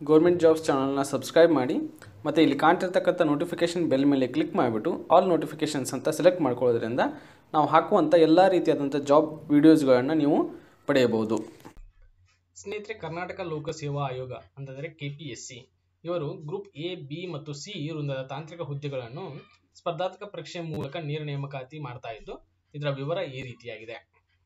government jobs ಚಾನಲ್ನ subscribe ಮಾಡಿ ಮತ್ತು ಇಲ್ಲಿ ಕಾಣ್ತಿರ್ತಕ್ಕಂಥ ನೋಟಿಫಿಕೇಷನ್ ಬೆಲ್ ಮೇಲೆ ಕ್ಲಿಕ್ ಮಾಡಿಬಿಟ್ಟು ಆಲ್ ನೋಟಿಫಿಕೇಷನ್ಸ್ ಅಂತ ಸೆಲೆಕ್ಟ್ ಮಾಡ್ಕೊಳ್ಳೋದ್ರಿಂದ ನಾವು ಹಾಕುವಂಥ ಎಲ್ಲ ರೀತಿಯಾದಂಥ ಜಾಬ್ ವೀಡಿಯೋಸ್ಗಳನ್ನು ನೀವು ಪಡೆಯಬಹುದು ಸ್ನೇಹಿತರೆ ಕರ್ನಾಟಕ ಲೋಕಸೇವಾ ಆಯೋಗ ಅಂತಂದರೆ ಕೆ ಪಿ ಎಸ್ ಸಿ ಇವರು ಗ್ರೂಪ್ ಎ ಬಿ ಮತ್ತು ಸಿ ವೃಂದದ ತಾಂತ್ರಿಕ ಹುದ್ದೆಗಳನ್ನು ಸ್ಪರ್ಧಾತ್ಮಕ ಪರೀಕ್ಷೆ ಮೂಲಕ ನೇರ ನೇಮಕಾತಿ ಮಾಡ್ತಾ ಇದ್ದು ಇದರ ವಿವರ ಈ ರೀತಿಯಾಗಿದೆ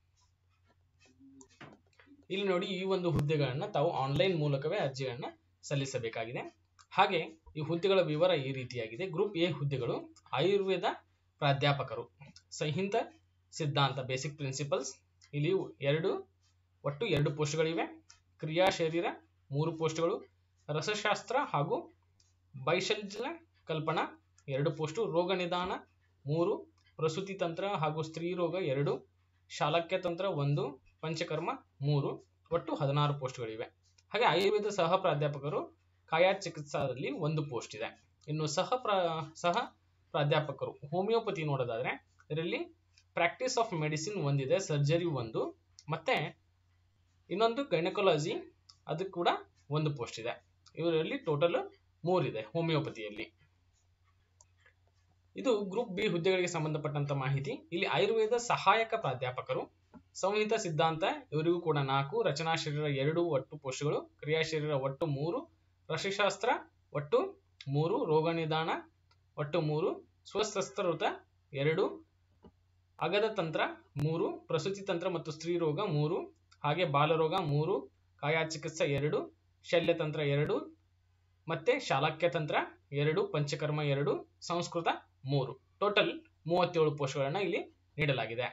ಇಲ್ಲಿ ನೋಡಿ ಈ ಒಂದು ಹುದ್ದೆಗಳನ್ನ ತಾವು ಆನ್ಲೈನ್ ಮೂಲಕವೇ ಅರ್ಜಿಗಳನ್ನ ಸಲ್ಲಿಸಬೇಕಾಗಿದೆ ಹಾಗೆ ಈ ಹುದ್ದೆಗಳ ವಿವರ ಈ ರೀತಿಯಾಗಿದೆ ಗ್ರೂಪ್ ಎ ಹುದ್ದೆಗಳು ಆಯುರ್ವೇದ ಪ್ರಾಧ್ಯಾಪಕರು ಸಂಹಿತ ಸಿದ್ಧಾಂತ ಬೇಸಿಕ್ ಪ್ರಿನ್ಸಿಪಲ್ಸ್ ಇಲ್ಲಿ ಎರಡು ಒಟ್ಟು ಎರಡು ಪೋಸ್ಟ್ಗಳಿವೆ ಕ್ರಿಯಾ ಶರೀರ ಮೂರು ಪೋಸ್ಟ್ಗಳು ರಸಶಾಸ್ತ್ರ ಹಾಗೂ ಬೈಶಲ್ಯ ಕಲ್ಪನಾ ಎರಡು ಪೋಸ್ಟು ರೋಗ ನಿದಾನ ಮೂರು ಪ್ರಸೂತಿ ತಂತ್ರ ಹಾಗೂ ಸ್ತ್ರೀ ರೋಗ ಎರಡು ಶಾಲಕ್ಯ ತಂತ್ರ ಒಂದು ಪಂಚಕರ್ಮ ಮೂರು ಒಟ್ಟು ಹದಿನಾರು ಪೋಸ್ಟ್ಗಳಿವೆ ಹಾಗೆ ಆಯುರ್ವೇದ ಸಹ ಪ್ರಾಧ್ಯಾಪಕರು ಕಾಯಾ ಚಿಕಿತ್ಸಾದಲ್ಲಿ ಒಂದು ಪೋಸ್ಟ್ ಇದೆ ಇನ್ನು ಸಹ ಪ್ರ ಸಹ ಪ್ರಾಧ್ಯಾಪಕರು ಹೋಮಿಯೋಪತಿ ನೋಡೋದಾದ್ರೆ ಇದರಲ್ಲಿ ಪ್ರಾಕ್ಟೀಸ್ ಆಫ್ ಮೆಡಿಸಿನ್ ಒಂದಿದೆ ಸರ್ಜರಿ ಒಂದು ಮತ್ತೆ ಇನ್ನೊಂದು ಗೈನಕಾಲಜಿ ಅದು ಕೂಡ ಒಂದು ಪೋಸ್ಟ್ ಇದೆ ಇವರಲ್ಲಿ ಟೋಟಲ್ ಮೂರಿದೆ ಹೋಮಿಯೋಪತಿಯಲ್ಲಿ ಇದು ಗ್ರೂಪ್ ಬಿ ಹುದ್ದೆಗಳಿಗೆ ಸಂಬಂಧಪಟ್ಟಂತ ಮಾಹಿತಿ ಇಲ್ಲಿ ಆಯುರ್ವೇದ ಸಹಾಯಕ ಪ್ರಾಧ್ಯಾಪಕರು ಸಂಹಿತ ಸಿದ್ಧಾಂತ ಇವರಿಗೂ ಕೂಡ ನಾಲ್ಕು ರಚನಾ ಶರೀರ ಎರಡು ಒಟ್ಟು ಪೋಸ್ಟ್ಗಳು ಕ್ರಿಯಾ ಶರೀರ ಒಟ್ಟು ಮೂರು ರಸಶಾಸ್ತ್ರ ಒಟ್ಟು ಮೂರು ರೋಗ ನಿದಾನ ಒಟ್ಟು ಮೂರು ಸ್ವಶಸ್ತ್ರವೃತ ಎರಡು ಅಗದ ತಂತ್ರ ಮೂರು ಪ್ರಸೂತಿ ತಂತ್ರ ಮತ್ತು ಸ್ತ್ರೀ ರೋಗ ಮೂರು ಹಾಗೆ ಬಾಲರೋಗ ಮೂರು ಕಾಯಾ ಚಿಕಿತ್ಸಾ ಎರಡು ಶಲ್ಯತಂತ್ರ ಎರಡು ಮತ್ತೆ ಶಾಲಾಕ್ಯ ತಂತ್ರ ಎರಡು ಪಂಚಕರ್ಮ ಎರಡು ಸಂಸ್ಕೃತ ಮೂರು ಟೋಟಲ್ ಮೂವತ್ತೇಳು ಪೋಸ್ಟ್ಗಳನ್ನ ಇಲ್ಲಿ ನೀಡಲಾಗಿದೆ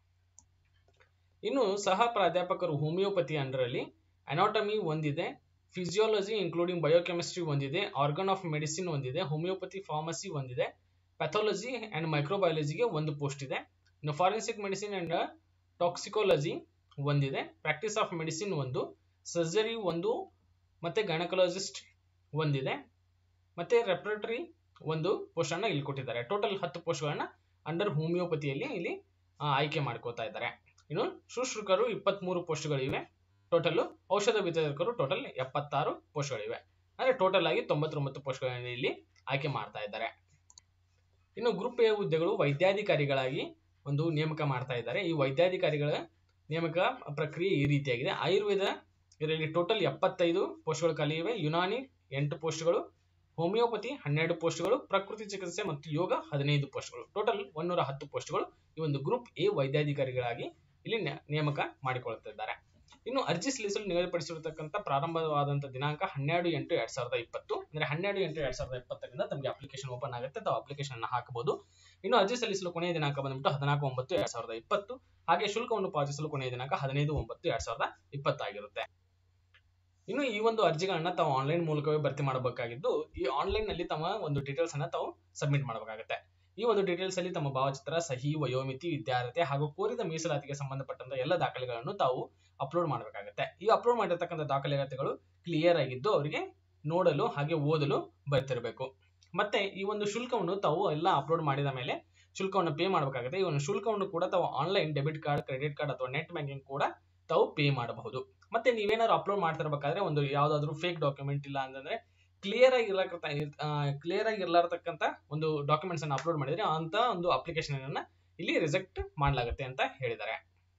ಇನ್ನು ಸಹ ಪ್ರಾಧ್ಯಾಪಕರು ಹೋಮಿಯೋಪತಿ ಅಂಡರಲ್ಲಿ ಅನಾಟಮಿ ಒಂದಿದೆ ಫಿಸಿಯಾಲಜಿ ಇನ್ಕ್ಲೂಡಿಂಗ್ ಬಯೋಕೆಮಿಸ್ಟ್ರಿ ಒಂದಿದೆ ಆರ್ಗನ್ ಆಫ್ ಮೆಡಿಸಿನ್ ಒಂದಿದೆ ಹೋಮಿಯೋಪತಿ ಫಾರ್ಮಸಿ ಒಂದಿದೆ ಪ್ಯಾಥಾಲಜಿ ಅಂಡ್ ಮೈಕ್ರೋಬಯಾಲಜಿಗೆ ಒಂದು ಪೋಸ್ಟ್ ಇದೆ ಇನ್ನು ಫಾರೆನ್ಸಿಕ್ ಮೆಡಿಸಿನ್ ಅಂಡ್ ಟಾಕ್ಸಿಕಾಲಜಿ ಒಂದಿದೆ ಪ್ರಾಕ್ಟೀಸ್ ಆಫ್ ಮೆಡಿಸಿನ್ ಒಂದು ಸರ್ಜರಿ ಒಂದು ಮತ್ತೆ ಗೈನಕಾಲಜಿಸ್ಟ್ ಒಂದಿದೆ ಮತ್ತೆ ರೆಪ್ರೇಟರಿ ಒಂದು ಪೋಸ್ಟ್ ಅನ್ನ ಇಲ್ಲಿ ಕೊಟ್ಟಿದ್ದಾರೆ ಟೋಟಲ್ ಹತ್ತು ಪೋಸ್ಟ್ಗಳನ್ನ ಅಂಡರ್ ಹೋಮಿಯೋಪತಿಯಲ್ಲಿ ಇಲ್ಲಿ ಆಯ್ಕೆ ಮಾಡ್ಕೋತಾ ಇದ್ದಾರೆ ಇನ್ನು ಶುಶ್ರೂಷಕರು ಇಪ್ಪತ್ಮೂರು ಪೋಸ್ಟ್ಗಳಿವೆ ಟೋಟಲ್ ಔಷಧ ವಿತರಕರು ಟೋಟಲ್ ಎಪ್ಪತ್ತಾರು ಪೋಸ್ಟ್ಗಳಿವೆ ಅಂದ್ರೆ ಟೋಟಲ್ ಆಗಿ ತೊಂಬತ್ತೊಂಬತ್ತು ಪೋಸ್ಟ್ಗಳನ್ನ ಇಲ್ಲಿ ಆಯ್ಕೆ ಮಾಡ್ತಾ ಇದ್ದಾರೆ ಇನ್ನು ಗ್ರೂಪ್ ಎ ಹುದ್ದೆಗಳು ವೈದ್ಯಾಧಿಕಾರಿಗಳಾಗಿ ಒಂದು ನೇಮಕ ಮಾಡ್ತಾ ಇದ್ದಾರೆ ಈ ವೈದ್ಯಾಧಿಕಾರಿಗಳ ನೇಮಕ ಪ್ರಕ್ರಿಯೆ ಈ ರೀತಿಯಾಗಿದೆ ಆಯುರ್ವೇದ ಇದರಲ್ಲಿ ಟೋಟಲ್ ಎಪ್ಪತ್ತೈದು ಪೋಸ್ಟ್ಗಳು ಖಾಲಿ ಇವೆ ಯುನಾನಿ ಎಂಟು ಪೋಸ್ಟ್ಗಳು ಹೋಮಿಯೋಪತಿ ಹನ್ನೆರಡು ಪೋಸ್ಟ್ಗಳು ಪ್ರಕೃತಿ ಚಿಕಿತ್ಸೆ ಮತ್ತು ಯೋಗ ಹದಿನೈದು ಪೋಸ್ಟ್ಗಳು ಟೋಟಲ್ ಒಂದೂರ ಹತ್ತು ಪೋಸ್ಟ್ಗಳು ಈ ಒಂದು ಗ್ರೂಪ್ ಎ ವೈದ್ಯಾಧಿಕಾರಿಗಳಾಗಿ ಇಲ್ಲಿ ನೇಮಕ ಮಾಡಿಕೊಳ್ಳುತ್ತಿದ್ದಾರೆ ಇನ್ನು ಅರ್ಜಿ ಸಲ್ಲಿಸಲು ನಿಗದಿಪಡಿಸಿರತಕ್ಕಂಥ ಪ್ರಾರಂಭವಾದಂತಹ ದಿನಾಂಕ ಹನ್ನೆರಡು ಎಂಟು ಎರಡ್ ಸಾವಿರದ ಇಪ್ಪತ್ತು ಅಂದ್ರೆ ಹನ್ನೆರಡು ಎಂಟು ಎರಡ್ ಸಾವಿರದ ಇಪ್ಪತ್ತರಿಂದ ತಮಗೆ ಅಪ್ಲಿಕೇಶನ್ ಓಪನ್ ಆಗುತ್ತೆ ತಾವು ಅಪ್ಲಿಕೇಶನ್ ಅನ್ನು ಹಾಕಬಹುದು ಇನ್ನು ಅರ್ಜಿ ಸಲ್ಲಿಸಲು ಕೊನೆಯ ದಿನಾಂಕ ಬಂದ್ಬಿಟ್ಟು ಹದಿನಾಲ್ಕು ಒಂಬತ್ತು ಎರಡ್ ಸಾವಿರದ ಇಪ್ಪತ್ತು ಹಾಗೆ ಶುಲ್ಕವನ್ನು ಪಾವತಿಸಲು ಕೊನೆಯ ದಿನಾಂಕ ಹದಿನೈದು ಒಂಬತ್ತು ಎರಡ್ ಸಾವಿರದ ಇಪ್ಪತ್ತಾಗಿರುತ್ತೆ ಇನ್ನು ಈ ಒಂದು ಅರ್ಜಿಗಳನ್ನ ತಾವು ಆನ್ಲೈನ್ ಮೂಲಕವೇ ಭರ್ತಿ ಮಾಡಬೇಕಾಗಿದ್ದು ಈ ಆನ್ಲೈನ್ ನಲ್ಲಿ ತಮ್ಮ ಒಂದು ಡೀಟೇಲ್ಸ್ ಅನ್ನ ತಾವು ಸಬ್ಮಿಟ್ ಮಾಡಬೇಕಾಗುತ್ತೆ ಈ ಒಂದು ಡೀಟೇಲ್ಸ್ ಅಲ್ಲಿ ತಮ್ಮ ಭಾವಚಿತ್ರ ಸಹಿ ವಯೋಮಿತಿ ವಿದ್ಯಾರ್ಹತೆ ಹಾಗೂ ಕೋರಿದ ಮೀಸಲಾತಿಗೆ ಸಂಬಂಧಪಟ್ಟಂತ ಎಲ್ಲ ದಾಖಲೆಗಳನ್ನು ತಾವು ಅಪ್ಲೋಡ್ ಮಾಡಬೇಕಾಗುತ್ತೆ ಈ ಅಪ್ಲೋಡ್ ಮಾಡಿರ್ತಕ್ಕಂಥ ದಾಖಲಾತಿಗಳು ಕ್ಲಿಯರ್ ಆಗಿದ್ದು ಅವರಿಗೆ ನೋಡಲು ಹಾಗೆ ಓದಲು ಬರ್ತಿರಬೇಕು ಮತ್ತೆ ಈ ಒಂದು ಶುಲ್ಕವನ್ನು ತಾವು ಎಲ್ಲ ಅಪ್ಲೋಡ್ ಮಾಡಿದ ಮೇಲೆ ಶುಲ್ಕವನ್ನು ಪೇ ಮಾಡಬೇಕಾಗುತ್ತೆ ಈ ಒಂದು ಶುಲ್ಕವನ್ನು ಕೂಡ ತಾವು online debit card credit card ಅಥವಾ ನೆಟ್ ಬ್ಯಾಂಕಿಂಗ್ ಕೂಡ ತಾವು ಪೇ ಮಾಡಬಹುದು ಮತ್ತೆ ನೀವೇನಾದ್ರು ಅಪ್ಲೋಡ್ ಮಾಡ್ತಿರ್ಬೇಕಾದ್ರೆ ಒಂದು ಯಾವ್ದಾದ್ರು ಫೇಕ್ ಡಾಕ್ಯುಮೆಂಟ್ ಇಲ್ಲ ಅಂತಂದ್ರೆ ಕ್ಲಿಯರ್ ಆಗಿ ಕ್ಲಿಯರ್ ಆಗಿ ಇರ್ಲಾರ್ತಕ್ಕಂಥ ಒಂದು ಡಾಕ್ಯುಮೆಂಟ್ಸ್ ಅನ್ನು ಅಪ್ಲೋಡ್ ಮಾಡಿದ್ರೆ ಅಂತ ಒಂದು ಅಪ್ಲಿಕೇಶನ್ ಅನ್ನ ಇಲ್ಲಿ ರಿಜೆಕ್ಟ್ ಮಾಡಲಾಗುತ್ತೆ ಅಂತ ಹೇಳಿದ್ದಾರೆ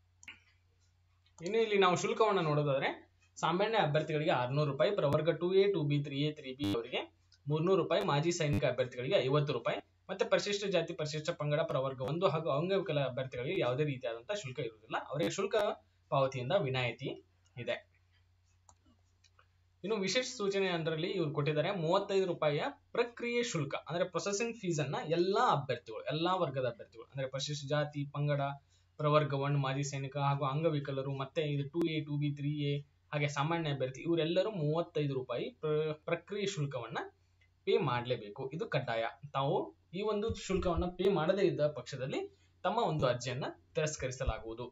ಇನ್ನು ಇಲ್ಲಿ ನಾವು ಶುಲ್ಕವನ್ನು ನೋಡೋದಾದ್ರೆ ಸಾಮಾನ್ಯ ಅಭ್ಯರ್ಥಿಗಳಿಗೆ ಆರ್ನೂರು ರೂಪಾಯಿ ಪ್ರವರ್ಗ two A two B three A three B ಅವರಿಗೆ ಮೂರ್ನೂರು ರೂಪಾಯಿ ಮಾಜಿ ಸೈನಿಕ ಅಭ್ಯರ್ಥಿಗಳಿಗೆ ಐವತ್ತು ರೂಪಾಯಿ ಮತ್ತೆ ಪರಿಶಿಷ್ಟ ಜಾತಿ ಪರಿಶಿಷ್ಟ ಪಂಗಡ ಪ್ರವರ್ಗ ಒಂದು ಹಾಗೂ ಅಂಗವಿಕಲ ಅಭ್ಯರ್ಥಿಗಳಿಗೆ ಯಾವುದೇ ರೀತಿಯಾದಂತಹ ಶುಲ್ಕ ಇರುವುದಿಲ್ಲ ಅವರಿಗೆ ಶುಲ್ಕ ಪಾವತಿಯಿಂದ ವಿನಾಯಿತಿ ಇದೆ ಇನ್ನು ವಿಶೇಷ ಸೂಚನೆ ಅಂದ್ರಲ್ಲಿ ಇವ್ರು ಕೊಟ್ಟಿದ್ದಾರೆ ಮೂವತ್ತೈದು ರೂಪಾಯಿಯ ಪ್ರಕ್ರಿಯೆ ಶುಲ್ಕ ಅಂದ್ರೆ ಪ್ರೊಸೆಸಿಂಗ್ ಫೀಸ್ ಅನ್ನ ಎಲ್ಲಾ ಅಭ್ಯರ್ಥಿಗಳು ಎಲ್ಲಾ ವರ್ಗದ ಅಭ್ಯರ್ಥಿಗಳು ಅಂದ್ರೆ ಪರಿಶಿಷ್ಟ ಜಾತಿ ಪಂಗಡ ಪ್ರವರ್ಗ ಒನ್ ಮಾಜಿ ಸೈನಿಕ ಹಾಗೂ ಅಂಗವಿಕಲರು ಮತ್ತೆ ಇದು two A two B three A ಹಾಗೆ ಸಾಮಾನ್ಯ ಅಭ್ಯರ್ಥಿ ಇವರೆಲ್ಲರೂ ಮೂವತ್ತೈದು ರೂಪಾಯಿ ಪ್ರಕ್ರಿಯೆ ಶುಲ್ಕವನ್ನ ಪೇ ಮಾಡಲೇಬೇಕು ಇದು ಕಡ್ಡಾಯ ತಾವು ಈ ಒಂದು ಶುಲ್ಕವನ್ನ ಪೇ ಮಾಡದೇ ಇದ್ದ ಪಕ್ಷದಲ್ಲಿ ತಮ್ಮ ಒಂದು ಅರ್ಜಿಯನ್ನ ತಿರಸ್ಕರಿಸಲಾಗುವುದು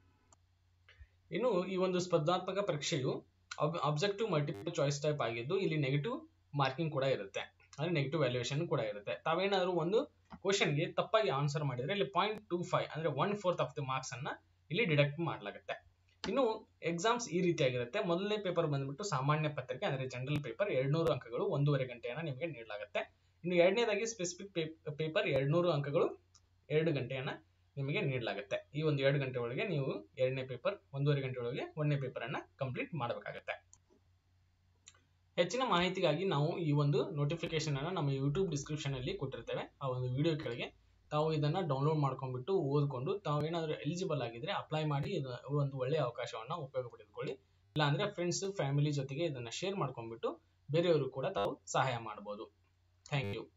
ಇನ್ನು ಈ ಒಂದು ಸ್ಪರ್ಧಾತ್ಮಕ ಪರೀಕ್ಷೆಯು ಅಬ್ಜೆಕ್ಟಿವ್ ಮಲ್ಟಿಪಲ್ ಚಾಯ್ಸ್ ಟೈಪ್ ಆಗಿದ್ದು ಇಲ್ಲಿ ನೆಗೆಟಿವ್ ಮಾರ್ಕಿಂಗ್ ಕೂಡ ಇರುತ್ತೆ ಅಂದ್ರೆ ನೆಗೆಟಿವ್ ವ್ಯಾಲ್ಯೂಯೇಷನ್ ಕೂಡ ಇರುತ್ತೆ ತಾವೇನಾದ್ರು ಒಂದು ಕ್ವಶನ್ಗೆ ತಪ್ಪಾಗಿ ಆನ್ಸರ್ ಮಾಡಿದ್ರೆ ಇಲ್ಲಿ ಪಾಯಿಂಟ್ ಟೂ ಫೈವ್ ಅಂದ್ರೆ one fourth of the marks ಅನ್ನ ಇಲ್ಲಿ ಡಿಡಕ್ಟ್ ಮಾಡಲಾಗುತ್ತೆ ಇನ್ನು ಎಕ್ಸಾಮ್ಸ್ ಈ ರೀತಿಯಾಗಿರುತ್ತೆ ಮೊದಲನೇ ಪೇಪರ್ ಬಂದ್ಬಿಟ್ಟು ಸಾಮಾನ್ಯ ಪತ್ರಿಕೆ ಅಂದ್ರೆ ಜನರಲ್ ಪೇಪರ್ ಎರಡ್ನೂರು ಅಂಕಗಳು ಒಂದೂವರೆ ಗಂಟೆಯನ್ನ ನಿಮಗೆ ನೀಡಲಾಗುತ್ತೆ ಇನ್ನು ಎರಡನೇದಾಗಿ ಸ್ಪೆಸಿಫಿಕ್ ಪೇಪರ್ ಎರಡ್ನೂರು ಅಂಕಗಳು ಎರಡು ಗಂಟೆಯನ್ನ ನಿಮಗೆ ನೀಡಲಾಗುತ್ತೆ ಈ ಒಂದು ಎರಡು ಗಂಟೆ ಒಳಗೆ ನೀವು ಎರಡನೇ ಪೇಪರ್ ಒಂದೂವರೆ ಗಂಟೆ ಒಳಗೆ ಒಂದನೇ ಪೇಪರ್ ಅನ್ನ ಕಂಪ್ಲೀಟ್ ಮಾಡಬೇಕಾಗತ್ತೆ ಹೆಚ್ಚಿನ ಮಾಹಿತಿಗಾಗಿ ನಾವು ಈ ಒಂದು ನೋಟಿಫಿಕೇಶನ್ ಅನ್ನ ನಮ್ಮ ಯೂಟ್ಯೂಬ್ ಡಿಸ್ಕ್ರಿಪ್ಷನ್ ಅಲ್ಲಿ ಕೊಟ್ಟಿರ್ತೇವೆ ಆ ಒಂದು ವಿಡಿಯೋ ಕೆಳಗೆ ತಾವು ಇದನ್ನ ಡೌನ್ಲೋಡ್ ಮಾಡ್ಕೊಂಡ್ಬಿಟ್ಟು ಓದ್ಕೊಂಡು ತಾವು ಏನಾದರೂ ಎಲಿಜಿಬಲ್ ಆಗಿದ್ರೆ ಅಪ್ಲೈ ಮಾಡಿ ಇದು ಒಂದು ಒಳ್ಳೆಯ ಅವಕಾಶವನ್ನ ಉಪಯೋಗ ಪಡೆದುಕೊಳ್ಳಿ ಇಲ್ಲಾಂದ್ರೆ ಫ್ರೆಂಡ್ಸ್ ಫ್ಯಾಮಿಲಿ ಜೊತೆಗೆ ಇದನ್ನ ಶೇರ್ ಮಾಡ್ಕೊಂಡ್ಬಿಟ್ಟು ಬೇರೆಯವರು ಕೂಡ ತಾವು ಸಹಾಯ ಮಾಡಬಹುದು ಥ್ಯಾಂಕ್ ಯು